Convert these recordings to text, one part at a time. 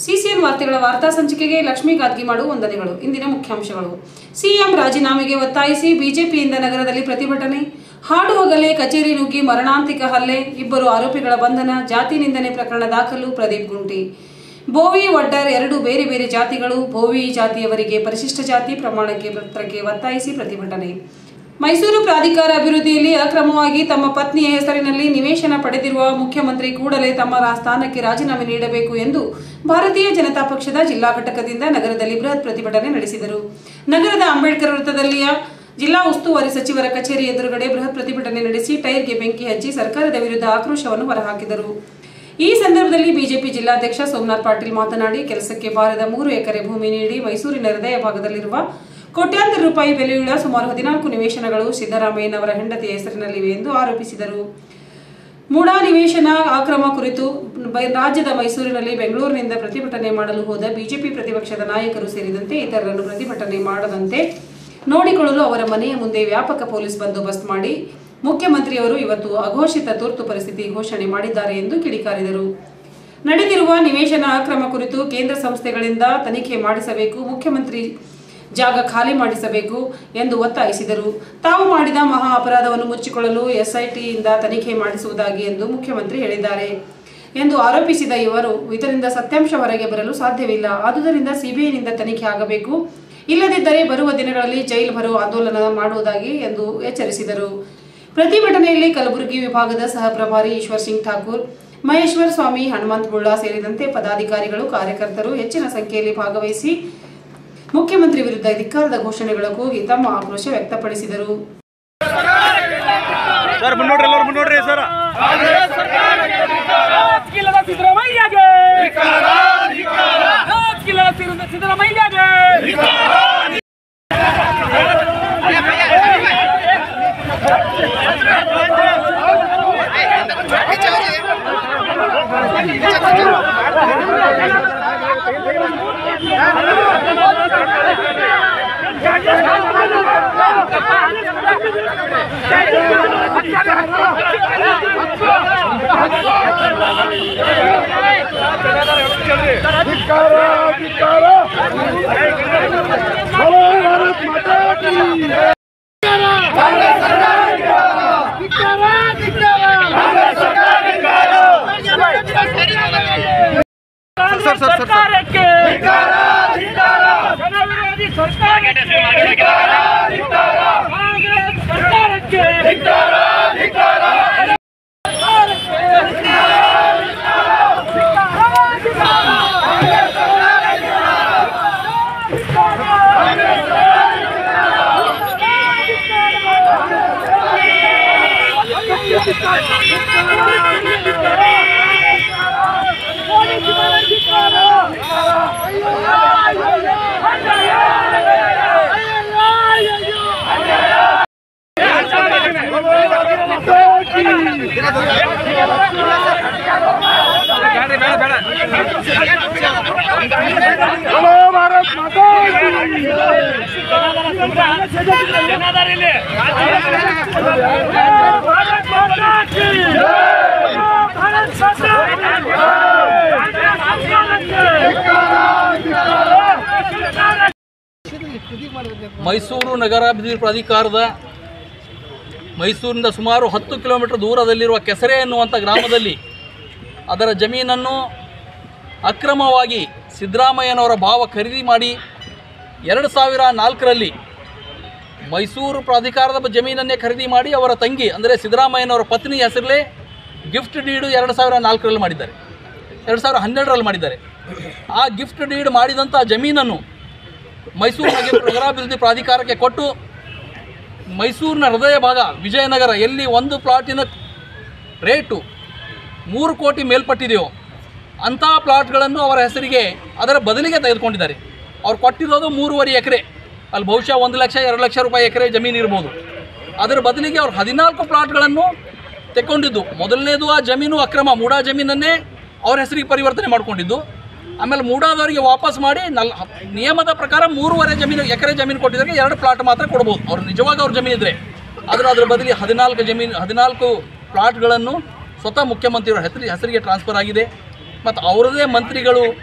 CCN ವಾರ್ತೆಗಳ ವಾರ್ತಾ ಸಂಚಿಕೆಗೆ ಲಕ್ಷ್ಮೀ ಗಾದ್ಗಿಮಾಡು ವಂದನೆಗಳು ಇಂದಿನ ಮುಖ್ಯಾಂಶಗಳು ಸಿಎಂ ರಾಜೀನಾಮೆಗೆ ಒತ್ತಾಯಿಸಿ ಬಿಜೆಪಿಯಿಂದ ನಗರದಲ್ಲಿ ಪ್ರತಿಭಟನೆ ಹಾಡುಹಗಲೇ ಕಚೇರಿ ನುಗ್ಗಿ ಮರಣಾಂತಿಕ ಹಲ್ಲೆ ಇಬ್ಬರು ಆರೋಪಿಗಳ ಬಂಧನ ಜಾತಿ ನಿಂದನೆ ಪ್ರಕರಣ ದಾಖಲು ಪ್ರದೀಪ್ ಗುಂಟಿ ಬೋವಿ ಒಡ್ಡರ್ ಎರಡು ಬೇರೆ ಬೇರೆ ಜಾತಿಗಳು ಬೋವಿ ಜಾತಿಯವರಿಗೆ ಪರಿಶಿಷ್ಟ ಜಾತಿ ಪ್ರಮಾಣಕ್ಕೆ ಪತ್ರಕ್ಕೆ ಒತ್ತಾಯಿಸಿ ಪ್ರತಿಭಟನೆ ಮೈಸೂರು ಪ್ರಾಧಿಕಾರ ಅಭಿವೃದ್ಧಿಯಲ್ಲಿ ಅಕ್ರಮವಾಗಿ ತಮ್ಮ ಪತ್ನಿಯ ಹೆಸರಿನಲ್ಲಿ ನಿವೇಶನ ಪಡೆದಿರುವ ಮುಖ್ಯಮಂತ್ರಿ ಕೂಡಲೇ ತಮ್ಮ ರಾ- ಸ್ಥಾನಕ್ಕೆ ರಾಜೀನಾಮೆ ನೀಡಬೇಕು ಎಂದು ಭಾರತೀಯ ಜನತಾ ಪಕ್ಷದ ಜಿಲ್ಲಾ ಘಟಕದಿಂದ ನಗರದಲ್ಲಿ ಬೃಹತ್ ಪ್ರತಿಭಟನೆ ನಡೆಸಿದರು ನಗರದ ಅಂಬೇಡ್ಕರ್ ವೃತ್ತದಲ್ಲಿಯ ಜಿಲ್ಲಾ ಉಸ್ತುವಾರಿ ಸಚಿವರ ಕಚೇರಿ ಎದುರುಗಡೆ ಬೃಹತ್ ಪ್ರತಿಭಟನೆ ನಡೆಸಿ ಟೈರ್ಗೆ ಬೆಂಕಿ ಹಚ್ಚಿ ಸರ್ಕಾರದ ವಿರುದ್ಧ ಆಕ್ರೋಶವನ್ನು ಹೊರಹಾಕಿದರು ಈ ಸಂದರ್ಭದಲ್ಲಿ ಬಿಜೆಪಿ ಜಿಲ್ಲಾಧ್ಯಕ್ಷ ಸೋಮನಾಥ್ ಪಾಟೀಲ್ ಮಾತನಾಡಿ ಕೆಲಸಕ್ಕೆ ಬಾರದ ಮೂರು ಎಕರೆ ಭೂಮಿ ನೀಡಿ ಮೈಸೂರಿನ ಹೃದಯ ಭಾಗದಲ್ಲಿರುವ ಕೋಟ್ಯಾಂತರ ರೂಪಾಯಿ ಬೆಲೆಯುಳ್ಳ ಸುಮಾರು ಹದಿನಾಲ್ಕು ನಿವೇಶನಗಳು ಸಿದ್ದರಾಮಯ್ಯನವರ ಹೆಂಡತಿಯ ಹೆಸರಿನಲ್ಲಿವೆ ಎಂದು ಆರೋಪಿಸಿದರು ಮೂಡಾ ನಿವೇಶನ ಅಕ್ರಮ ಕುರಿತು ಬೈ- ರಾಜ್ಯದ ಮೈಸೂರಿನಲ್ಲಿ ಬೆಂಗಳೂರಿನಿಂದ ಪ್ರತಿಭಟನೆ ಮಾಡಲು ಹೋದ ಬಿಜೆಪಿ ಪ್ರತಿಪಕ್ಷದ ನಾಯಕರು ಸೇರಿದಂತೆ ಇತರರನ್ನು ಪ್ರತಿಭಟನೆ ಮಾಡದಂತೆ ನೋಡಿಕೊಳ್ಳಲು ಅವರ ಮನೆಯ ಮುಂದೆ ವ್ಯಾಪಕ ಪೊಲೀಸ್ ಬಂದೋಬಸ್ತ್ ಮಾಡಿ ಮುಖ್ಯಮಂತ್ರಿಯವರು ಇವತ್ತು ಅಘೋಷಿತ ತುರ್ತು ಪರಿಸ್ಥಿತಿ ಘೋಷಣೆ ಮಾಡಿದ್ದಾರೆ ಎಂದು ಕಿಡಿಕಾರಿದರು ನಡೆದಿರುವ ನಿವೇಶನ ಅಕ್ರಮ ಕುರಿತು ಕೇಂದ್ರ ಸಂಸ್ಥೆಗಳಿಂದ ತನಿಖೆ ಮಾಡಿಸಬೇಕು ಮುಖ್ಯಮಂತ್ರಿ ಜಾಗ ಖಾಲಿ ಮಾಡಿಸಬೇಕು ಎಂದು ಒತ್ತಾಯಿಸಿದರು ತಾವು ಮಾಡಿದ ಮಹಾ ಅಪರಾಧವನ್ನು ಮುಚ್ಚಿಕೊಳ್ಳಲು ಎಸ್ಐಟಿಯಿಂದ ತನಿಖೆ ಮಾಡಿಸುವುದಾಗಿ ಎಂದು ಮುಖ್ಯಮಂತ್ರಿ ಹೇಳಿದ್ದಾರೆ ಎಂದು ಆರೋಪಿಸಿದ ಇವರು ಇದರಿಂದ ಸತ್ಯಾಂಶ ಹೊರಗೆ ಬರಲು ಸಾಧ್ಯವಿಲ್ಲ ಆದುದರಿಂದ ಸಿಬಿಐನಿಂದ ತನಿಖೆ ಆಗಬೇಕು ಇಲ್ಲದಿದ್ದರೆ ಬರುವ ದಿನಗಳಲ್ಲಿ ಜೈಲು ಬರೋ ಆಂದೋಲನ ಮಾಡುವುದಾಗಿ ಎಂದು ಎಚ್ಚರಿಸಿದರು ಪ್ರತಿಭಟನೆಯಲ್ಲಿ ಕಲಬುರಗಿ ವಿಭಾಗದ ಸಹ ಪ್ರಭಾರಿ ಈಶ್ವರ್ ಸಿಂಗ್ ಠಾಕೂರ್ ಮಹೇಶ್ವರ ಸ್ವಾಮಿ ಹನುಮಂತ್ ಬುಳ್ಳಾ ಸೇರಿದಂತೆ ಪದಾಧಿಕಾರಿಗಳು ಕಾರ್ಯಕರ್ತರು ಹೆಚ್ಚಿನ ಸಂಖ್ಯೆಯಲ್ಲಿ ಭಾಗವಹಿಸಿ ಮುಖ್ಯಮಂತ್ರಿ ವಿರುದ್ಧ ಧಿಕ್ಕಾರದ ಘೋಷಣೆಗಳ ಕೂಗಿ ತಮ್ಮ ಆಕ್ರೋಶ ವ್ಯಕ್ತಪಡಿಸಿದರು ಸರ್ ಮುನ್ನೋಡ್ರಿ ಎಲ್ಲರೂ ಮುನ್ನೋಡ್ರಿ ಸರ್ ರಾಜಕೀಯದ ಸಿದ್ದರಾಮಯ್ಯಗೆ ರಾಜಕೀಯದ ಸಿದ್ದ- ಸಿದ್ದರಾಮಯ್ಯಗೆ ಸರ್, ಸರ್, ಸರ್, ಸರ್. ಸರ್ಕಾರಕ್ಕೆ ಜನವಿರೋಧಿ ಸರ್ಕಾರಕ್ಕೆ ಕಾಂಗ್ರೆಸ್ ಸರ್ಕಾರಕ್ಕೆ ಮೈಸೂರು ನಗರಾಭಿವೃದ್ಧಿ ಪ್ರಾಧಿಕಾರದ ಮೈಸೂರಿನಿಂದ ಸುಮಾರು ಹತ್ತು ಕಿಲೋಮೀಟರ್ ದೂರದಲ್ಲಿರುವ ಕೆಸರೆ ಎನ್ನುವಂಥ ಗ್ರಾಮದಲ್ಲಿ ಅದರ ಜಮೀನನ್ನು ಅಕ್ರಮವಾಗಿ ಸಿದ್ದರಾಮಯ್ಯನವರ ಭಾವ ಖರೀದಿ ಮಾಡಿ ಎರಡು ಸಾವಿರ ನಾಲ್ಕರಲ್ಲಿ ಮೈಸೂರು ಪ್ರಾಧಿಕಾರದ ಬ- ಜಮೀನನ್ನೇ ಖರೀದಿ ಮಾಡಿ ಅವರ ತಂಗಿ ಅಂದರೆ ಸಿದ್ದರಾಮಯ್ಯನವರ ಪತ್ನಿ ಹೆಸರಲ್ಲೇ ಗಿಫ್ಟ್ ಡೀಡು ಎರಡು ಸಾವಿರ ನಾಲ್ಕರಲ್ಲಿ ಮಾಡಿದ್ದಾರೆ ಎರಡು ಸಾವಿರ ಹನ್ನೆರಡರಲ್ಲಿ ಮಾಡಿದ್ದಾರೆ ಆ ಗಿಫ್ಟ್ ಡೀಡ್ ಮಾಡಿದಂಥ ಜಮೀನನ್ನು ಮೈಸೂರು ನಗರ ನಗರಾಭಿವೃದ್ಧಿ ಪ್ರಾಧಿಕಾರಕ್ಕೆ ಕೊಟ್ಟು ಮೈಸೂರಿನ ಹೃದಯ ಭಾಗ ವಿಜಯನಗರ ಎಲ್ಲಿ ಒಂದು ಪ್ಲಾಟಿನ ರೇಟು ಮೂರು ಕೋಟಿ ಮೇಲ್ಪಟ್ಟಿದೆಯೋ ಅಂಥ ಪ್ಲಾಟ್ಗಳನ್ನು ಅವರ ಹೆಸರಿಗೆ ಅದರ ಬದಲಿಗೆ ತೆಗೆದುಕೊಂಡಿದ್ದಾರೆ ಅವ್ರು ಕೊಟ್ಟಿರೋದು ಮೂರುವರೆ ಎಕರೆ ಅಲ್ಲಿ ಬಹುಶಃ ಒಂದು ಲಕ್ಷ ಎರಡು ಲಕ್ಷ ರೂಪಾಯಿ ಎಕರೆ ಜಮೀನು ಇರ್ಬೋದು ಅದರ ಬದಲಿಗೆ ಅವ್ರು ಹದಿನಾಲ್ಕು ಪ್ಲಾಟ್ಗಳನ್ನು ತೆಕ್ಕೊಂಡಿದ್ದು ಮೊದಲನೇದು ಆ ಜಮೀನು ಅಕ್ರಮ ಮೂಡಾ ಜಮೀನನ್ನೇ ಅವ್ರ ಹೆಸರಿಗೆ ಪರಿವರ್ತನೆ ಮಾಡಿಕೊಂಡಿದ್ದು ಆಮೇಲೆ ಮೂಡಾದವರಿಗೆ ವಾಪಸ್ ಮಾಡಿ ನಲ್ ನಿಯಮದ ಪ್ರಕಾರ ಮೂರುವರೆ ಜಮೀನು ಎಕರೆ ಜಮೀನು ಕೊಟ್ಟಿದ್ದಕ್ಕೆ ಎರಡು ಪ್ಲಾಟ್ ಮಾತ್ರ ಕೊಡ್ಬೋದು ಅವ್ರು ನಿಜವಾಗಿ ಅವ್ರ ಜಮೀನು ಇದ್ದರೆ ಆದರೆ ಅದರ ಬದಲಿಗೆ ಹದಿನಾಲ್ಕು ಜಮೀನು ಹದಿನಾಲ್ಕು ಪ್ಲಾಟ್ಗಳನ್ನು ಸ್ವತಃ ಮುಖ್ಯಮಂತ್ರಿಯವರ ಹೆಸರಿ ಹೆಸರಿಗೆ ಟ್ರಾನ್ಸ್ಫರ್ ಆಗಿದೆ ಮತ್ತು ಅವರದೇ ಮಂತ್ರಿಗಳು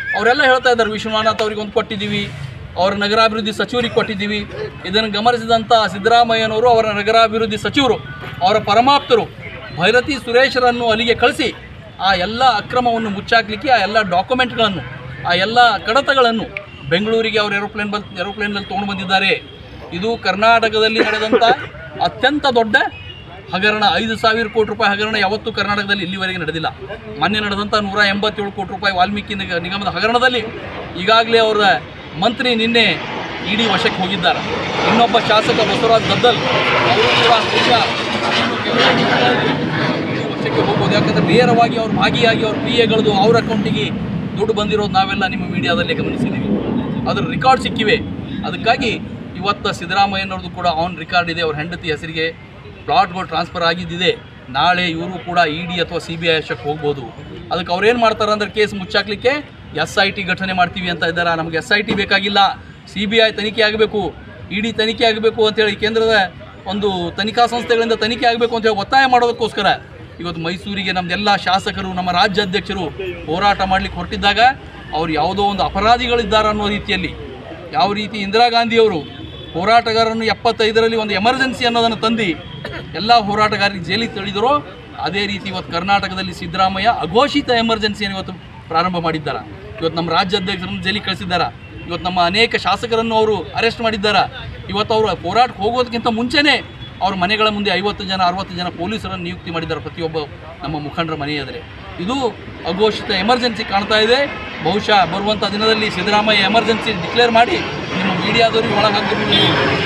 ಅವರೆಲ್ಲ ಹೇಳ್ತಾ ಇದ್ದಾರೆ ವಿಶ್ವನಾಥ್ ಅವ್ರಿಗೆ ಒಂದು ಕೊಟ್ಟಿದ್ದೀವಿ ಅವರ ನಗರಾಭಿವೃದ್ಧಿ ಸಚಿವರಿಗೆ ಕೊಟ್ಟಿದ್ದೀವಿ ಇದನ್ನು ಗಮನಿಸಿದಂಥ ಸಿದ್ದರಾಮಯ್ಯನವರು ಅವರ ನಗರಾಭಿವೃದ್ಧಿ ಸಚಿವರು ಅವರ ಪರಮಾಪ್ತರು ಭೈರತಿ ಸುರೇಶರನ್ನು ಅಲ್ಲಿಗೆ ಕಳಿಸಿ ಆ ಎಲ್ಲ ಅಕ್ರಮವನ್ನು ಮುಚ್ಚಾಕ್ಲಿಕ್ಕೆ ಆ ಎಲ್ಲ ಡಾಕ್ಯುಮೆಂಟ್ಗಳನ್ನು ಆ ಎಲ್ಲ ಕಡತಗಳನ್ನು ಬೆಂಗಳೂರಿಗೆ ಅವರು ಏರೋಪ್ಲೇನ್ ಬಲ್ ಏರೋಪ್ಲೇನಲ್ಲಿ ತೊಗೊಂಡು ಬಂದಿದ್ದಾರೆ ಇದು ಕರ್ನಾಟಕದಲ್ಲಿ ನಡೆದಂಥ ಅತ್ಯಂತ ದೊಡ್ಡ ಹಗರಣ ಐದು ಸಾವಿರ ಕೋಟಿ ರೂಪಾಯಿ ಹಗರಣ ಯಾವತ್ತೂ ಕರ್ನಾಟಕದಲ್ಲಿ ಇಲ್ಲಿವರೆಗೆ ನಡೆದಿಲ್ಲ ಮೊನ್ನೆ ನಡೆದಂಥ ನೂರ ಎಂಬತ್ತೇಳು ಕೋಟಿ ರೂಪಾಯಿ ವಾಲ್ಮೀಕಿ ನಿಗ- ನಿಗಮದ ಹಗರಣದಲ್ಲಿ ಈಗಾಗಲೇ ಅವರ ಮಂತ್ರಿ ನಿನ್ನೆ ಇಡಿ ವಶಕ್ಕೆ ಹೋಗಿದ್ದಾರೆ ಇನ್ನೊಬ್ಬ ಶಾಸಕ ಬಸವರಾಜ್ ದದ್ದಲ್ ಅವರು ಕೂಡ ಬಹುಶಃ ಇನ್ನು ಕೆಲವೇ ದಿನಗಳಲ್ಲಿ ಇಡಿ ವಶಕ್ಕೆ ಹೋಗ್ಬೋದು ಯಾಕಂದರೆ ನೇರವಾಗಿ ಅವ್ರು ಭಾಗಿಯಾಗಿ ಅವ್ರ ಪಿ ಎಗಳದು ಅವ್ರ ಅಕೌಂಟಿಗೆ ದುಡ್ಡು ಬಂದಿರೋದು ನಾವೆಲ್ಲ ನಿಮ್ಮ ಮೀಡಿಯಾದಲ್ಲಿ ಗಮನಿಸಿದ್ದೀವಿ ಅದರ ರೆಕಾರ್ಡ್ ಸಿಕ್ಕಿವೆ ಅದಕ್ಕಾಗಿ ಇವತ್ತು ಸಿದ್ದರಾಮಯ್ಯನವ್ರದ್ದು ಕೂಡ ಆನ್ ರೆಕಾರ್ಡ್ ಇದೆ ಅವ್ರ ಹೆಂಡತಿ ಹೆಸರಿಗೆ ಪ್ಲಾಟ್ಗಳು ಟ್ರಾನ್ಸ್ಫರ್ ಆಗಿದ್ದಿದೆ ನಾಳೆ ಇವರು ಕೂಡ ಇ ಡಿ ಅಥವಾ ಸಿ ಬಿ ಐ ವಶಕ್ಕೆ ಹೋಗ್ಬೋದು ಅದಕ್ಕೆ ಅವ್ರೇನು ಮಾಡ್ತಾರೆ ಅಂದ್ರೆ ಕೇಸ್ ಮುಚ್ಚಾಕ್ಲಿಕ್ಕೆ ಎಸ್ ಐ ಟಿ ಘಟನೆ ಮಾಡ್ತೀವಿ ಅಂತ ಇದ್ದಾರೆ ನಮಗೆ ಎಸ್ ಐ ಟಿ ಬೇಕಾಗಿಲ್ಲ ಸಿ ಬಿ ಐ ತನಿಖೆ ಆಗಬೇಕು ಇ ಡಿ ತನಿಖೆ ಆಗಬೇಕು ಅಂತೇಳಿ ಕೇಂದ್ರದ ಒಂದು ತನಿಖಾ ಸಂಸ್ಥೆಗಳಿಂದ ತನಿಖೆ ಆಗಬೇಕು ಅಂತೇಳಿ ಒತ್ತಾಯ ಮಾಡೋದಕ್ಕೋಸ್ಕರ ಇವತ್ತು ಮೈಸೂರಿಗೆ ನಮ್ದೆಲ್ಲ ಶಾಸಕರು ನಮ್ಮ ರಾಜ್ಯ ಅಧ್ಯಕ್ಷರು ಹೋರಾಟ ಮಾಡಲಿಕ್ಕೆ ಹೊರಟಿದ್ದಾಗ ಅವ್ರು ಯಾವುದೋ ಒಂದು ಅಪರಾಧಿಗಳಿದ್ದಾರೆ ಅನ್ನೋ ರೀತಿಯಲ್ಲಿ ಯಾವ ರೀತಿ ಇಂದಿರಾ ಗಾಂಧಿಯವರು ಹೋರಾಟಗಾರರನ್ನು ಎಪ್ಪತ್ತೈದರಲ್ಲಿ ಒಂದು ಎಮರ್ಜೆನ್ಸಿ ಅನ್ನೋದನ್ನು ತಂದು ಎಲ್ಲ ಹೋರಾಟಗಾರರಿಗೆ ಜೈಲಿಗೆ ತಳಿದರೋ ಅದೇ ರೀತಿ ಇವತ್ತು ಕರ್ನಾಟಕದಲ್ಲಿ ಸಿದ್ದರಾಮಯ್ಯ ಅಘೋಷಿತ ಎಮರ್ಜೆನ್ಸಿಯನ್ನು ಇವತ್ತು ಪ್ರಾರಂಭ ಮಾಡಿದ್ದಾರೆ ಇವತ್ತು ನಮ್ಮ ರಾಜ್ಯಾಧ್ಯಕ್ಷರನ್ನು ಜೈಲಿಗೆ ಕಳಿಸಿದ್ದಾರೆ ಇವತ್ತು ನಮ್ಮ ಅನೇಕ ಶಾಸಕರನ್ನು ಅವರು ಅರೆಸ್ಟ್ ಮಾಡಿದ್ದಾರೆ ಇವತ್ತು ಅವರು ಹೋರಾಟಕ್ಕೆ ಹೋಗೋದಕ್ಕಿಂತ ಮುಂಚೆನೇ ಅವ್ರ ಮನೆಗಳ ಮುಂದೆ ಐವತ್ತು ಜನ ಅರವತ್ತು ಜನ ಪೊಲೀಸರನ್ನು ನಿಯುಕ್ತಿ ಮಾಡಿದ್ದಾರೆ ಪ್ರತಿಯೊಬ್ಬ ನಮ್ಮ ಮುಖಂಡರ ಮನೆ ಎದುರೆ ಇದು ಅಘೋಷಿತ ಎಮರ್ಜೆನ್ಸಿ ಕಾಣ್ತಾ ಇದೆ ಬಹುಶಃ ಬರುವಂಥ ದಿನದಲ್ಲಿ ಸಿದ್ದರಾಮಯ್ಯ ಎಮರ್ಜೆನ್ಸಿ ಡಿಕ್ಲೇರ್ ಮಾಡಿ ನಿಮ್ಮ ಮೀಡಿಯಾದವರಿಗೆ ಒಳಗೆ ಹಾಕಿರುವುದು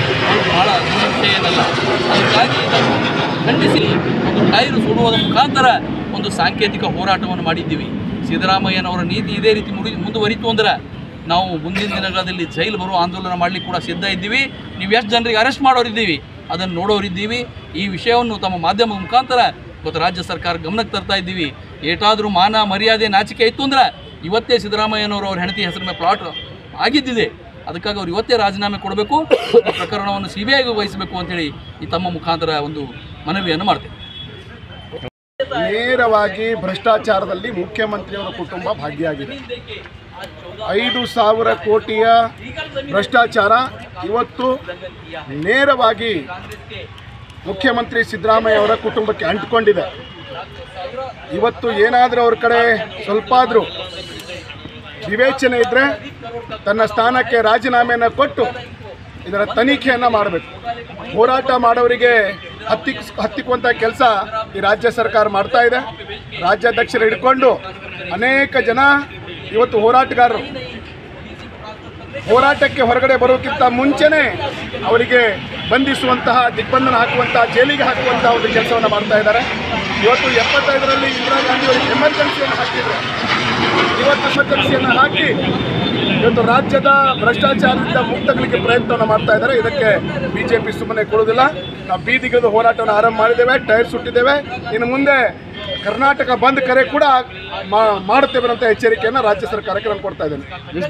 ಭಾಳ ದೊಡ್ಡ ವಿಷಯ ಏನಲ್ಲ ಅದಕ್ಕಾಗಿ ಇದನ್ನು ಖಂಡಿಸಿ ಒಂದು ಟೈರು ಸುಡುವುದರ ಮುಖಾಂತರ ಒಂದು ಸಾಂಕೇತಿಕ ಹೋರಾಟವನ್ನು ಮಾಡಿದ್ದೀವಿ ಸಿದ್ದರಾಮಯ್ಯನವರ ನೀತಿ ಇದೇ ರೀತಿ ಮುಡಿ ಮುಂದುವರಿತು ಅಂದ್ರೆ ನಾವು ಮುಂದಿನ ದಿನಗಳಲ್ಲಿ ಜೈಲು ಬರುವ ಆಂದೋಲನ ಮಾಡಲಿಕ್ಕೆ ಕೂಡ ಸಿದ್ಧ ಇದ್ದೀವಿ ನೀವು ಎಷ್ಟು ಜನರಿಗೆ ಅರೆಸ್ಟ್ ಮಾಡೋರಿದ್ದೀವಿ ಅದನ್ನು ನೋಡೋರಿದ್ದೀವಿ ಈ ವಿಷಯವನ್ನು ತಮ್ಮ ಮಾಧ್ಯಮದ ಮುಖಾಂತರ ಇವತ್ತು ರಾಜ್ಯ ಸರ್ಕಾರ ಗಮನಕ್ಕೆ ತರ್ತಾ ಇದ್ದೀವಿ ಏಟಾದರೂ ಮಾನ ಮರ್ಯಾದೆ ನಾಚಿಕೆ ಇತ್ತು ಅಂದ್ರೆ ಇವತ್ತೇ ಸಿದ್ದರಾಮಯ್ಯನವರು ಅವ್ರ ಹೆಂಡತಿ ಹೆಸರಿನ ಪ್ಲಾಟ್ ಆಗಿದ್ದಿದೆ ಅದಕ್ಕಾಗಿ ಅವ್ರು ಇವತ್ತೇ ರಾಜೀನಾಮೆ ಕೊಡಬೇಕು ಈ ಪ್ರಕರಣವನ್ನು ಸಿ ಬಿ ಐಗೆ ವಹಿಸಬೇಕು ಅಂತೇಳಿ ಈ ತಮ್ಮ ಮುಖಾಂತರ ಒಂದು ಮನವಿಯನ್ನು ಮಾಡ್ತೇವೆ ನೇರವಾಗಿ ಭ್ರಷ್ಟಾಚಾರದಲ್ಲಿ ಮುಖ್ಯಮಂತ್ರಿಯವರ ಕುಟುಂಬ ಭಾಗಿಯಾಗಿದೆ ಐದು ಸಾವಿರ ಕೋಟಿಯ ಭ್ರಷ್ಟಾಚಾರ ಇವತ್ತು ನೇರವಾಗಿ ಮುಖ್ಯಮಂತ್ರಿ ಸಿದ್ದರಾಮಯ್ಯ ಅವರ ಕುಟುಂಬಕ್ಕೆ ಅಂಟಿಕೊಂಡಿದೆ ಇವತ್ತು ಏನಾದರೂ ಅವ್ರ ಕಡೆ ಸ್ವಲ್ಪ ಆದರೂ ವಿವೇಚನೆ ಇದ್ದರೆ ತನ್ನ ಸ್ಥಾನಕ್ಕೆ ರಾಜೀನಾಮೆಯನ್ನು ಕೊಟ್ಟು ಇದರ ತನಿಖೆಯನ್ನು ಮಾಡಬೇಕು ಹೋರಾಟ ಮಾಡೋರಿಗೆ ಹತ್ತಿಕ್ ಹತ್ತಿಕ್ಕುವಂಥ ಕೆಲಸ ಈ ರಾಜ್ಯ ಸರ್ಕಾರ ಮಾಡ್ತಾ ಇದೆ ರಾಜ್ಯಾಧ್ಯಕ್ಷರು ಹಿಡ್ಕೊಂಡು ಅನೇಕ ಜನ ಇವತ್ತು ಹೋರಾಟಗಾರರು ಹೋರಾಟಕ್ಕೆ ಹೊರಗಡೆ ಬರೋಕ್ಕಿಂತ ಮುಂಚೆನೇ ಅವರಿಗೆ ಬಂಧಿಸುವಂತಹ ದಿಗ್ಬಂಧನ ಹಾಕುವಂತಹ ಜೈಲಿಗೆ ಹಾಕುವಂತಹ ಒಂದು ಕೆಲಸವನ್ನು ಮಾಡ್ತಾ ಇದ್ದಾರೆ ಇವತ್ತು ಎಪ್ಪತ್ತೈದರಲ್ಲಿ ಇಂದಿರಾ ಗಾಂಧಿ ಅವರಿಗೆ ಎಮರ್ಜೆನ್ಸಿಯನ್ನು ಹಾಕಿದ್ರು ಇವತ್ತು ಎಮರ್ಜೆನ್ಸಿಯನ್ನು ಹಾಕಿ ಇವತ್ತು ರಾಜ್ಯದ ಭ್ರಷ್ಟಾಚಾರದಿಂದ ಮುಕ್ತಗಲಿಕ್ಕೆ ಪ್ರಯತ್ನವನ್ನು ಮಾಡ್ತಾ ಇದ್ದಾರೆ ಇದಕ್ಕೆ ಬಿಜೆಪಿ ಸುಮ್ಮನೆ ಕೊಡುವುದಿಲ್ಲ ನಾವು ಬೀದಿಗಿಳಿದು ಹೋರಾಟವನ್ನು ಆರಂಭ ಮಾಡಿದ್ದೇವೆ ಟೈರ್ ಸುಟ್ಟಿದ್ದೇವೆ ಇನ್ನು ಮುಂದೆ ಕರ್ನಾಟಕ ಬಂದ್ ಕರೆ ಕೂಡ ಮಾ- ಮಾಡುತ್ತೇವೆ ಅಂತ ಎಚ್ಚರಿಕೆಯನ್ನು ರಾಜ್ಯ ಸರ್ಕಾರಕ್ಕೆ ನಾನು ಕೊಡ್ತಾ ಇದ್ದೇನೆ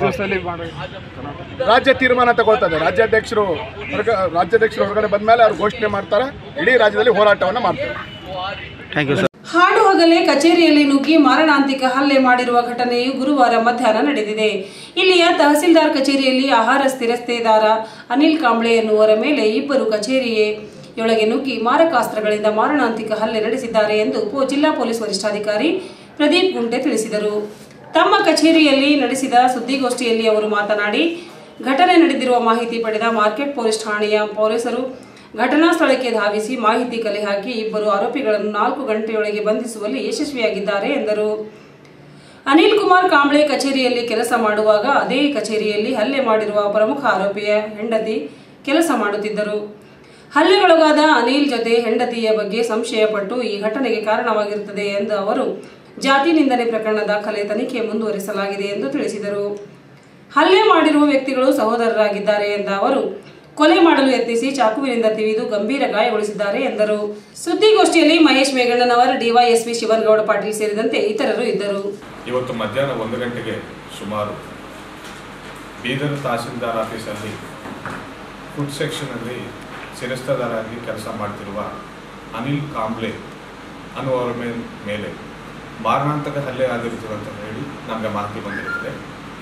ರಾಜ್ಯ ತೀರ್ಮಾನ ತಗೊಳ್ತಾ ಇದೆ ರಾಜ್ಯಾಧ್ಯಕ್ಷರು ಹೊರಗ ರಾಜ್ಯಾಧ್ಯಕ್ಷರು ಹೊರಗಡೆ ಬಂದ ಮೇಲೆ ಅವ್ರು ಘೋಷಣೆ ಮಾಡ್ತಾರೆ ಇಡೀ ರಾಜ್ಯದಲ್ಲಿ ಹೋರಾಟವನ್ನು ಮಾಡ್ತಾರೆ ಹಾಡು ಹಗಲೇ ಕಚೇರಿಯಲ್ಲಿ ನುಗ್ಗಿ ಮಾರಣಾಂತಿಕ ಹಲ್ಲೆ ಮಾಡಿರುವ ಘಟನೆಯು ಗುರುವಾರ ಮಧ್ಯಾಹ್ನ ನಡೆದಿದೆ ಇಲ್ಲಿಯ ತಹಸೀಲ್ದಾರ್ ಕಚೇರಿಯಲ್ಲಿ ಆಹಾರ ಸ್ಥಿರಸ್ತೆದಾರ ಅನಿಲ್ ಕಾಂಬ್ಳೆ ಎನ್ನುವರ ಮೇಲೆ ಇಬ್ಬರು ಕಚೇರಿಯೊಳಗೆ ನುಗ್ಗಿ ಮಾರಕಾಸ್ತ್ರಗಳಿಂದ ಮಾರಣಾಂತಿಕ ಹಲ್ಲೆ ನಡೆಸಿದ್ದಾರೆ ಎಂದು ಪೊ- ಜಿಲ್ಲಾ ಪೊಲೀಸ್ ವರಿಷ್ಠಾಧಿಕಾರಿ ಪ್ರದೀಪ್ ಗುಂಟೆ ತಿಳಿಸಿದರು ತಮ್ಮ ಕಚೇರಿಯಲ್ಲಿ ನಡೆಸಿದ ಸುದ್ದಿಗೋಷ್ಠಿಯಲ್ಲಿ ಅವರು ಮಾತನಾಡಿ ಘಟನೆ ನಡೆದಿರುವ ಮಾಹಿತಿ ಪಡೆದ ಮಾರ್ಕೆಟ್ ಪೊಲೀಸ್ ಠಾಣೆಯ ಪೊಲೀಸರು ಘಟನಾ ಸ್ಥಳಕ್ಕೆ ಧಾವಿಸಿ ಮಾಹಿತಿ ಕಲೆ ಹಾಕಿ ಇಬ್ಬರು ಆರೋಪಿಗಳನ್ನು ನಾಲ್ಕು ಗಂಟೆಯೊಳಗೆ ಬಂಧಿಸುವಲ್ಲಿ ಯಶಸ್ವಿಯಾಗಿದ್ದಾರೆ ಎಂದರು ಅನಿಲ್ ಕುಮಾರ್ ಕಾಂಬ್ಳೆ ಕಚೇರಿಯಲ್ಲಿ ಕೆಲಸ ಮಾಡುವಾಗ ಅದೇ ಕಚೇರಿಯಲ್ಲಿ ಹಲ್ಲೆ ಮಾಡಿರುವ ಪ್ರಮುಖ ಆರೋಪಿಯ ಹೆಂಡತಿ ಕೆಲಸ ಮಾಡುತ್ತಿದ್ದರು ಹಲ್ಲೆಗೊಳಗಾದ ಅನಿಲ್ ಜೊತೆ ಹೆಂಡತಿಯ ಬಗ್ಗೆ ಸಂಶಯಪಟ್ಟು ಈ ಘಟನೆಗೆ ಕಾರಣವಾಗಿರುತ್ತದೆ ಎಂದು ಅವರು ಜಾತಿ ನಿಂದನೆ ಪ್ರಕರಣ ದಾಖಲೆ ತನಿಖೆ ಮುಂದುವರಿಸಲಾಗಿದೆ ಎಂದು ತಿಳಿಸಿದರು ಹಲ್ಲೆ ಮಾಡಿರುವ ವ್ಯಕ್ತಿಗಳು ಸಹೋದರರಾಗಿದ್ದಾರೆ ಎಂದ ಅವರು ಕೊಲೆ ಮಾಡಲು ಯತ್ನಿಸಿ ಚಾಕುವಿನಿಂದ ತಿವಿದು ಗಂಭೀರ ಗಾಯಗೊಳಿಸಿದ್ದಾರೆ ಎಂದರು ಸುದ್ದಿಗೋಷ್ಠಿಯಲ್ಲಿ ಮಹೇಶ್ ಮೇಘಣ್ಣನವರ್ ಡಿವೈಎಸ್ಪಿ ಶಿವನಗೌಡ ಪಾಟೀಲ್ ಸೇರಿದಂತೆ ಇತರರು ಇದ್ದರು ಇವತ್ತು ಮಧ್ಯಾಹ್ನ ಒಂದು ಗಂಟೆಗೆ ಸುಮಾರು ಬೀದರ್ ತಹಸೀಲ್ದಾರ್ ಆಫೀಸಲ್ಲಿ ಫುಡ್ ಸೆಕ್ಷನಲ್ಲಿ ಶಿರಸ್ತದಾರಾಗಿ ಕೆಲಸ ಮಾಡ್ತಿರುವ ಅನಿಲ್ ಕಾಂಬ್ಳೆ ಅನ್ನುವರ ಮೇ- ಮೇಲೆ ಮಾರಣಾಂತಕ ಹಲ್ಲೆ ಆಗಿರುತ್ತದೆ ಅಂತ ಹೇಳಿ ನಮಗೆ ಮಾಹಿತಿ ಬಂದಿರುತ್ತದೆ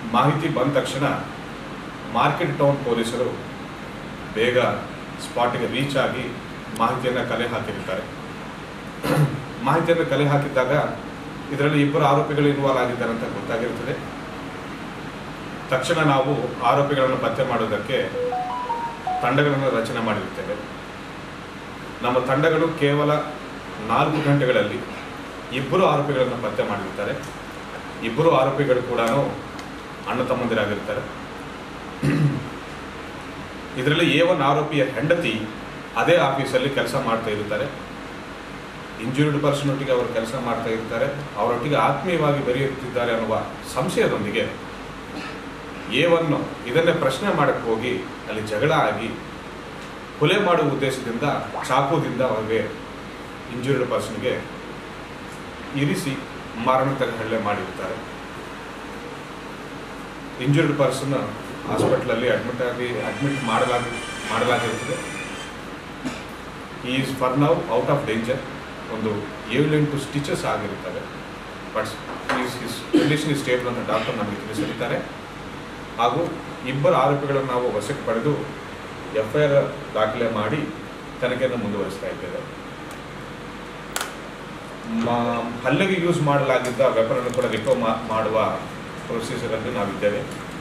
ಮಾಹಿತಿ ಬಂದ ತಕ್ಷಣ ಮಾರ್ಕೆಟ್ ಟೌನ್ ಪೊಲೀಸರು ಬೇಗ ಸ್ಪಾಟಿಗೆ ರೀಚ್ ಆಗಿ ಮಾಹಿತಿಯನ್ನು ಕಲೆ ಹಾಕಿರ್ತಾರೆ ಮಾಹಿತಿಯನ್ನು ಕಲೆ ಹಾಕಿದ್ದಾಗ ಇದರಲ್ಲಿ ಇಬ್ಬರು ಆರೋಪಿಗಳು ಇನ್ವಾಲ್ವ್ ಆಗಿದ್ದಾರೆ ಅಂತ ಗೊತ್ತಾಗಿರುತ್ತದೆ ತಕ್ಷಣ ನಾವು ಆರೋಪಿಗಳನ್ನು ಪತ್ತೆ ಮಾಡೋದಕ್ಕೆ ತಂಡಗಳನ್ನು ರಚನೆ ಮಾಡಿರುತ್ತೇವೆ ನಮ್ಮ ತಂಡಗಳು ಕೇವಲ ನಾಲ್ಕು ಗಂಟೆಗಳಲ್ಲಿ ಇಬ್ಬರು ಆರೋಪಿಗಳನ್ನು ಪತ್ತೆ ಮಾಡಿರ್ತಾರೆ ಇಬ್ಬರು ಆರೋಪಿಗಳು ಕೂಡ ಅಣ್ಣ ತಮ್ಮಂದಿರಾಗಿರ್ತಾರೆ ಇದರಲ್ಲಿ ಎ ಒನ್ ಆರೋಪಿಯ ಹೆಂಡತಿ ಅದೇ ಆಫೀಸಲ್ಲಿ ಕೆಲಸ ಮಾಡ್ತಾ ಇರ್ತಾರೆ ಇಂಜುರಿಡ್ ಪರ್ಸನ್ ಒಟ್ಟಿಗೆ ಅವರು ಕೆಲಸ ಮಾಡ್ತಾ ಇರ್ತಾರೆ ಅವರೊಟ್ಟಿಗೆ ಆತ್ಮೀಯವಾಗಿ ಬೆರೆಯುತ್ತಿದ್ದಾರೆ ಅನ್ನುವ ಸಂಶಯದೊಂದಿಗೆ ಎ ಒನ್ನು ಇದನ್ನೇ ಪ್ರಶ್ನೆ ಮಾಡಕ್ಕೆ ಹೋಗಿ ಅಲ್ಲಿ ಜಗಳ ಆಗಿ ಕೊಲೆ ಮಾಡುವ ಉದ್ದೇಶದಿಂದ ಚಾಕುದಿಂದ ಅವರಿಗೆ ಇಂಜುರಿಡ್ ಪರ್ಸನ್ಗೆ ಇರಿಸಿ ಮಾರಣಾಂತಿಕ ಹಲ್ಲೆ ಮಾಡಿರ್ತಾರೆ ಇಂಜುರ್ಡ್ ಪರ್ಸನ್ ಹಾಸ್ಪಿಟ್ಲಲ್ಲಿ ಅಡ್ಮಿಟ್ ಆಗಿ ಅಡ್ಮಿಟ್ ಮಾಡಲಾಗಿ ಮಾಡಲಾಗಿರುತ್ತದೆ is for now out of danger ಒಂದು ಏಳೆಂಟು ಸ್ಟಿಚಸ್ ಆಗಿರುತ್ತವೆ but is his condition is stable ಅಂತ ಡಾಕ್ಟರ್ ನಮಗೆ ತಿಳಿಸಿರುತ್ತಾರೆ ಹಾಗೂ ಇಬ್ಬರು ಆರೋಪಿಗಳನ್ನು ನಾವು ವಶಕ್ಕೆ ಪಡೆದು ಎಫ್ ಐ ಆರ್ ದಾಖಲೆ ಮಾಡಿ ತನಿಖೆಯನ್ನು ಮುಂದುವರಿಸ್ತಾ ಇದ್ದೇವೆ ಮ- ಹಲ್ಲೆಗೆ ಯೂಸ್ ಮಾಡಲಾಗಿದ್ದ ವೆಪನ್ ಅನ್ನು ಕೂಡ ರಿಕವರ್ ಮಾಡುವ ಪ್ರೊಸೀಜರ್ ಅಲ್ಲಿ ನಾವಿದ್ದೇವೆ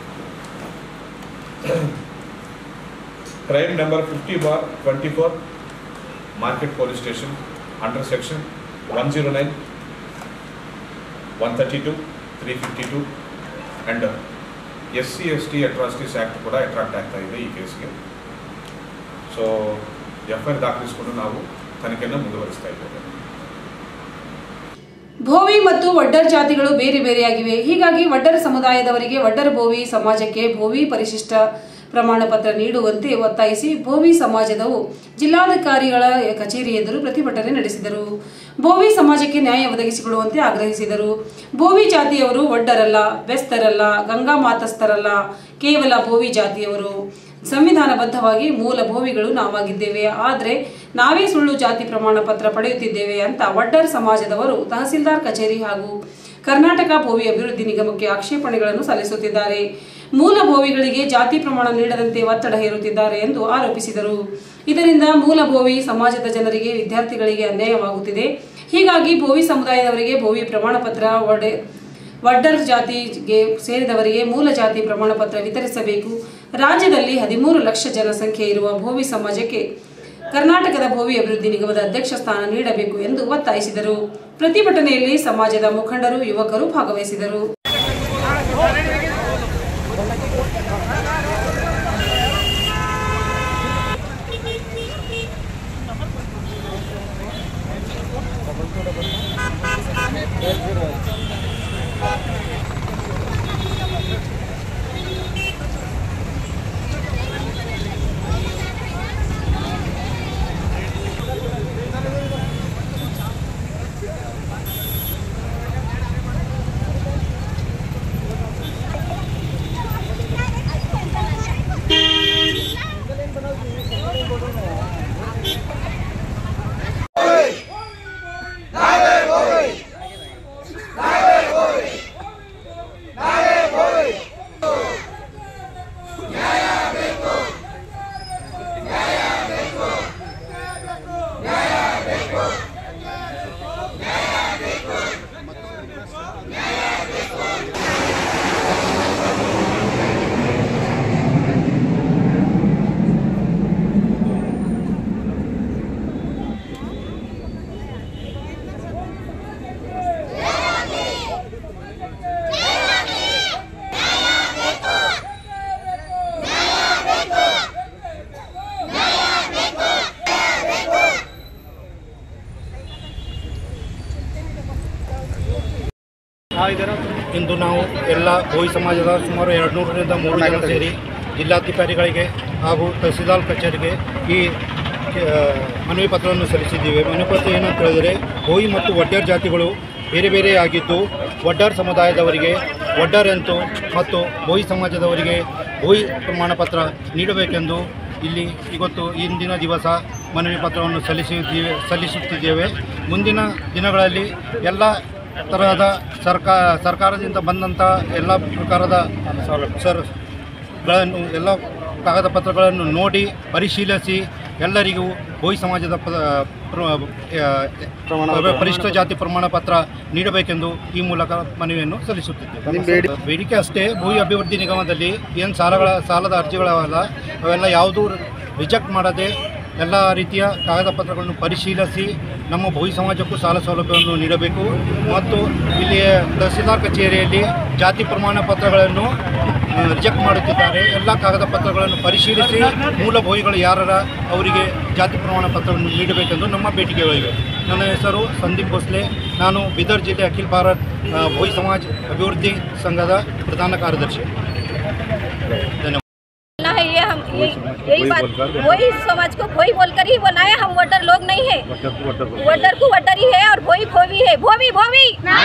crime number fifty bar twenty four market police station under section one zero nine one thirty two three fifty two and S C S T atrocities act ಕೂಡ attract ಆಗ್ತಾ ಇದೆ ಈ ಕೇಸ್ಗೆ ಸೊ ಎಫ್ ಐ ಆರ್ ದಾಖಲಿಸಿಕೊಂಡು ನಾವು ತನಿಖೆಯನ್ನು ಮುಂದುವರಿಸ್ತಾ ಇದ್ದೇವೆ ಭೋವಿ ಮತ್ತು ವಡ್ಡರ್ ಜಾತಿಗಳು ಬೇರೆ ಬೇರೆಯಾಗಿವೆ ಹೀಗಾಗಿ ವಡ್ಡರ ಸಮುದಾಯದವರಿಗೆ ವಡ್ಡರ ಭೋವಿ ಸಮಾಜಕ್ಕೆ ಭೋವಿ ಪರಿಶಿಷ್ಟ ಪ್ರಮಾಣ ಪತ್ರ ನೀಡುವಂತೆ ಒತ್ತಾಯಿಸಿ ಭೋವಿ ಸಮಾಜದವು ಜಿಲ್ಲಾಧಿಕಾರಿಗಳ ಕಚೇರಿ ಎದುರು ಪ್ರತಿಭಟನೆ ನಡೆಸಿದರು ಭೋವಿ ಸಮಾಜಕ್ಕೆ ನ್ಯಾಯ ಒದಗಿಸಿಕೊಡುವಂತೆ ಆಗ್ರಹಿಸಿದರು ಭೋವಿ ಜಾತಿಯವರು ಒಡ್ಡರಲ್ಲ ಬೆಸ್ತರಲ್ಲ ಗಂಗಾ ಮಾತಸ್ಥರಲ್ಲ ಕೇವಲ ಭೋವಿ ಜಾತಿಯವರು ಸಂವಿಧಾನಬದ್ಧವಾಗಿ ಮೂಲ ಭೋವಿಗಳು ನಾವಾಗಿದ್ದೇವೆ ಆದರೆ ನಾವೇ ಸುಳ್ಳು ಜಾತಿ ಪ್ರಮಾಣ ಪತ್ರ ಪಡೆಯುತ್ತಿದ್ದೇವೆ ಅಂತ ವಡ್ಡರ್ ಸಮಾಜದವರು ತಹಸೀಲ್ದಾರ್ ಕಚೇರಿ ಹಾಗೂ ಕರ್ನಾಟಕ ಭೋವಿ ಅಭಿವೃದ್ಧಿ ನಿಗಮಕ್ಕೆ ಆಕ್ಷೇಪಣೆಗಳನ್ನು ಸಲ್ಲಿಸುತ್ತಿದ್ದಾರೆ ಮೂಲ ಭೋವಿಗಳಿಗೆ ಜಾತಿ ಪ್ರಮಾಣ ನೀಡದಂತೆ ಒತ್ತಡ ಹೇರುತ್ತಿದ್ದಾರೆ ಎಂದು ಆರೋಪಿಸಿದರು ಇದರಿಂದ ಮೂಲ ಭೋವಿ ಸಮಾಜದ ಜನರಿಗೆ ವಿದ್ಯಾರ್ಥಿಗಳಿಗೆ ಅನ್ಯಾಯವಾಗುತ್ತಿದೆ ಹೀಗಾಗಿ ಭೋವಿ ಸಮುದಾಯದವರಿಗೆ ಭೋವಿ ಪ್ರಮಾಣ ಪತ್ರ ಒಡೆ ವಡ್ಡರ್ ಜಾತಿಗೆ ಸೇರಿದವರಿಗೆ ಮೂಲ ಜಾತಿ ಪ್ರಮಾಣ ಪತ್ರ ವಿತರಿಸಬೇಕು ರಾಜ್ಯದಲ್ಲಿ ಹದಿಮೂರು ಲಕ್ಷ ಜನಸಂಖ್ಯೆ ಇರುವ ಭೋವಿ ಸಮಾಜಕ್ಕೆ ಕರ್ನಾಟಕದ ಭೋವಿ ಅಭಿವೃದ್ಧಿ ನಿಗಮದ ಅಧ್ಯಕ್ಷ ಸ್ಥಾನ ನೀಡಬೇಕು ಎಂದು ಒತ್ತಾಯಿಸಿದರು ಪ್ರತಿಭಟನೆಯಲ್ಲಿ ಸಮಾಜದ ಮುಖಂಡರು ಯುವಕರು ಭಾಗವಹಿಸಿದರು ಇಂದು ನಾವು ಎಲ್ಲ ಭೋಯಿ ಸಮಾಜದ ಸುಮಾರು ಎರಡು ನೂರರಿಂದ ಮೂರು ಜನ ಸೇರಿ ಜಿಲ್ಲಾಧಿಕಾರಿಗಳಿಗೆ ಹಾಗೂ ತಹಸೀಲ್ದಾರ್ ಕಚೇರಿಗೆ ಈ ಆ, ಮನವಿ ಪತ್ರವನ್ನು ಸಲ್ಲಿಸಿದ್ದೀವಿ ಮನವಿ ಪತ್ರ ಏನಂತ ಹೇಳಿದರೆ ಭೋಯಿ ಮತ್ತು ಒಡ್ಡರ್ ಜಾತಿಗಳು ಬೇರೆ ಬೇರೆ ಆಗಿದ್ದು ಒಡ್ಡರ್ ಸಮುದಾಯದವರಿಗೆ ಒಡ್ಡರ್ ಎಂತು ಮತ್ತು ಭೋಯಿ ಸಮಾಜದವರಿಗೆ ಭೋಯಿ ಪ್ರಮಾಣ ಪತ್ರ ನೀಡಬೇಕೆಂದು ಇಲ್ಲಿ ಇವತ್ತು ಇಂದಿನ ದಿವಸ ಮನವಿ ಪತ್ರವನ್ನು ಸಲ್ಲಿಸಿದ್ದೀವಿ ಸಲ್ಲಿಸುತ್ತಿದ್ದೇವೆ ಮುಂದಿನ ದಿನಗಳಲ್ಲಿ ಎಲ್ಲ ತರಹದ ಸರ್ಕಾ ಸರ್ಕಾರದಿಂದ ಬಂದಂಥ ಎಲ್ಲ ಪ್ರಕಾರದ ಸರ್ ಗಳನ್ನು ಎಲ್ಲ ಕಾಗದ ಪತ್ರಗಳನ್ನು ನೋಡಿ ಪರಿಶೀಲಿಸಿ ಎಲ್ಲರಿಗೂ ಭೋಯಿ ಸಮಾಜದ ಪ ಪ್ರ- ಆ, ಪರಿಶಿಷ್ಟ ಜಾತಿ ಪ್ರಮಾಣ ಪತ್ರ ನೀಡಬೇಕೆಂದು ಈ ಮೂಲಕ ಮನವಿಯನ್ನು ಸಲ್ಲಿಸುತ್ತಿದ್ದೇವೆ ಬೇಡಿಕೆ ಅಷ್ಟೇ ಭೂಮಿ ಅಭಿವೃದ್ಧಿ ನಿಗಮದಲ್ಲಿ ಏನು ಸಾಲಗಳ ಸಾಲದ ಅರ್ಜಿಗಳವಲ್ಲ ಅವೆಲ್ಲ ಯಾವುದೂ ರಿಜೆಕ್ಟ್ ಮಾಡದೆ ಎಲ್ಲ ರೀತಿಯ ಕಾಗದ ಪತ್ರಗಳನ್ನು ಪರಿಶೀಲಿಸಿ ನಮ್ಮ ಭೋಯಿ ಸಮಾಜಕ್ಕೂ ಸಾಲ ಸೌಲಭ್ಯವನ್ನು ನೀಡಬೇಕು ಮತ್ತು ಇಲ್ಲಿ ತಹಸೀಲ್ದಾರ್ ಕಚೇರಿಯಲ್ಲಿ ಜಾತಿ ಪ್ರಮಾಣ ಪತ್ರಗಳನ್ನು ರಿಜೆಕ್ಟ್ ಮಾಡುತ್ತಿದ್ದಾರೆ ಎಲ್ಲ ಕಾಗದ ಪತ್ರಗಳನ್ನು ಪರಿಶೀಲಿಸಿ ಮೂಲ ಭೋಯಿಗಳು ಯಾರರ ಅವರಿಗೆ ಜಾತಿ ಪ್ರಮಾಣ ಪತ್ರವನ್ನು ನೀಡಬೇಕೆಂದು ನಮ್ಮ ಬೇಡಿಕೆಗಳಿವೆ ನನ್ನ ಹೆಸರು ಸಂದೀಪ್ ಭೋಸ್ಲೆ ನಾನು ಬೀದರ್ ಜಿಲ್ಲೆ ಅಖಿಲ ಭಾರತ್ ಆ, ಭೋಯಿ ಸಮಾಜ್ ಅಭಿವೃದ್ಧಿ ಸಂಘದ ಪ್ರಧಾನ ಕಾರ್ಯದರ್ಶಿ ಧನ್ಯವಾದ ना है ये हम ये यही बात वही समाज को भोई बोलकर ही बनाया हम वोटर लोग नहीं है वोटर को वोटर ही है और भोई भोवी है भोवी भोवी